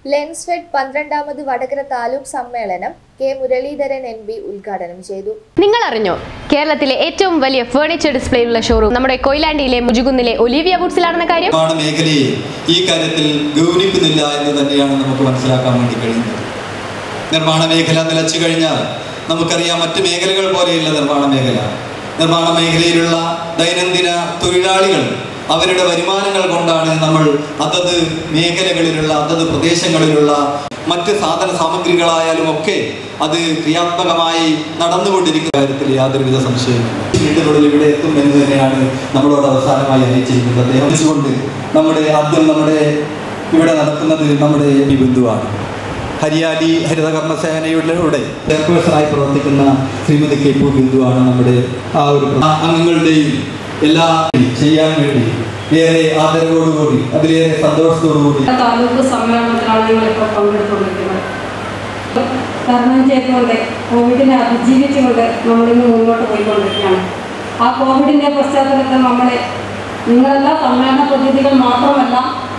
ലെൻസ്ഫെഡ് പന്ത്രണ്ടാമത് വടകര താലൂക്ക് സമ്മേളനം K Muraleedharan M P ഉദ്ഘാടനം ചെയ്തു നിങ്ങൾ അറിഞ്ഞോ കേരളത്തിലെ ഏറ്റവും വലിയ ഫേർണിച്ചർ ഡിസ്പ്ലേയുള്ള ഷോറൂം നമ്മുടെ കൊയിലാണ്ടിയിലെ മുജുകുന്നിലെ ഒലിവിയ വുഡ്സിലാണെന്ന കാര്യം നിർമ്മാണ മേഖലയെ ഈ കാര്യത്തിൽ ഗൗനിക്കുന്നില്ല എന്ന് തന്നെയാണ് നമുക്ക് മനസ്സിലാക്കാൻ വേണ്ടി കഴിയുന്നത് നിർമ്മാണ മേഖല നിലച്ചു കഴിഞ്ഞാൽ നമുക്കറിയാം മറ്റ് മേഖലകൾ പോലെയല്ല നിർമ്മാണ മേഖല നിർമ്മാണ മേഖലയിലുള്ള ദൈനംദിന തൊഴിലാളികൾ അവരുടെ വരുമാനങ്ങൾ കൊണ്ടാണ് നമ്മൾ അതത് മേഖലകളിലുള്ള അതത് പ്രദേശങ്ങളിലുള്ള മറ്റ് സാധന സാമഗ്രികളായാലും ഒക്കെ അത് ക്രിയാത്മകമായി നടന്നുകൊണ്ടിരിക്കുന്ന കാര്യത്തിൽ യാതൊരുവിധ സംശയമില്ല വീട്ടിനുള്ളിൽ ഇവിടെ എത്തും എന്ന് തന്നെയാണ് നമ്മളോട് അവസാനമായി അറിയിച്ചിരിക്കുന്നത് അദ്ദേഹം കൊണ്ട് നമ്മുടെ ആദ്യം നമ്മുടെ ഇവിടെ നടക്കുന്നത് നമ്മുടെ ഈ ബന്ധുവാണ് ഹരിയാലി ഹരിതകർമ്മ സേനയുടെ ചെയർപേഴ്സണായി പ്രവർത്തിക്കുന്ന ശ്രീമതി കെ പു ബിന്ദുവാണ് നമ്മുടെ ആ ഒരു പ്ര- അംഗങ്ങളുടെയും എല്ലാ ചെയ്യാൻ വേണ്ടി ഏറെ ആദരവോടുകൂടി അതിലേറെ സന്തോഷത്തോടുകൂടി താലൂക്ക് സമ്മേളനത്തിലാണ് നിങ്ങളിപ്പോൾ പങ്കെടുത്തുകൊണ്ടിരിക്കുന്നത് തരണം ചെയ്തുകൊണ്ട് കോവിഡിനെ അതിജീവിച്ചുകൊണ്ട് നമ്മളിന്ന് മുന്നോട്ട് പോയിക്കൊണ്ടിരിക്കുകയാണ് ആ കോവിഡിൻ്റെ പശ്ചാത്തലത്തിൽ നമ്മളെ നിങ്ങളെല്ലാം സമ്മേളന പ്രതിനിധികൾ മാത്രമല്ല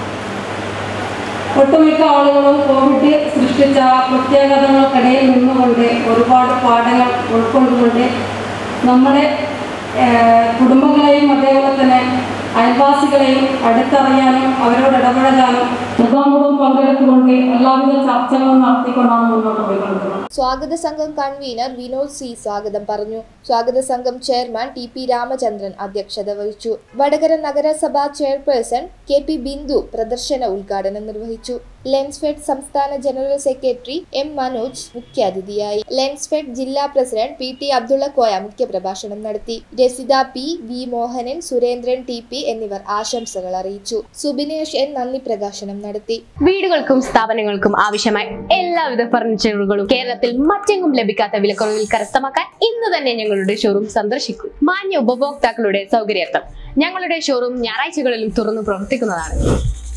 ഒട്ടുമിക്ക ആളുകളും കോവിഡ് സൃഷ്ടിച്ച പ്രത്യേകതകൾക്കിടയിൽ നിന്നുകൊണ്ട് ഒരുപാട് പാഠങ്ങൾ ഉൾക്കൊണ്ടുകൊണ്ട് നമ്മുടെ ഏഹ്, കുടുംബങ്ങളെയും അതേപോലെ തന്നെ അയൽവാസികളെയും അടുത്തറിയാനും അവരോട് ഇടപഴകാനും മുഖാമുഖം പങ്കെടുത്തുകൊണ്ട് എല്ലാവിധ ചർച്ചകളും നടത്തിക്കൊണ്ടാണ് മുന്നോട്ട് പോയിക്കൊണ്ടിരിക്കുന്നത് സ്വാഗത സംഘം കൺവീനർ വിനോദ് സി സ്വാഗതം പറഞ്ഞു സ്വാഗത സംഘം ചെയർമാൻ ടി പി രാമചന്ദ്രൻ അധ്യക്ഷത വഹിച്ചു വടകര നഗരസഭാ ചെയർപേഴ്സൺ കെ പി ബിന്ദു പ്രദർശന ഉദ്ഘാടനം നിർവഹിച്ചു ലെൻസ്ഫെഡ് സംസ്ഥാന ജനറൽ സെക്രട്ടറി എം മനോജ് മുഖ്യാതിഥിയായി ലെൻസ്ഫെഡ് ജില്ലാ president P T Abdulla Koya മുഖ്യപ്രഭാഷണം നടത്തി Rasitha P V Mohanan Surendran T P എന്നിവർ ആശംസകൾ അറിയിച്ചു സുബിനേഷ് എൻ നന്ദി പ്രകാശനം നടത്തി വീടുകൾക്കും സ്ഥാപനങ്ങൾക്കും ആവശ്യമായ എല്ലാവിധ ഫർണിച്ചറുകളും കേരളത്തിൽ മറ്റെങ്ങും ലഭിക്കാത്ത വിലക്കുറവിൽ കരസ്ഥമാക്കാൻ ഇന്ന് തന്നെ ഞങ്ങളുടെ ഷോറൂം സന്ദർശിക്കൂ മാന്യ ഉപഭോക്താക്കളുടെ സൗകര്യാർത്ഥം ഞങ്ങളുടെ ഷോറൂം ഞായറാഴ്ചകളിലും തുറന്നു പ്രവർത്തിക്കുന്നതാണ്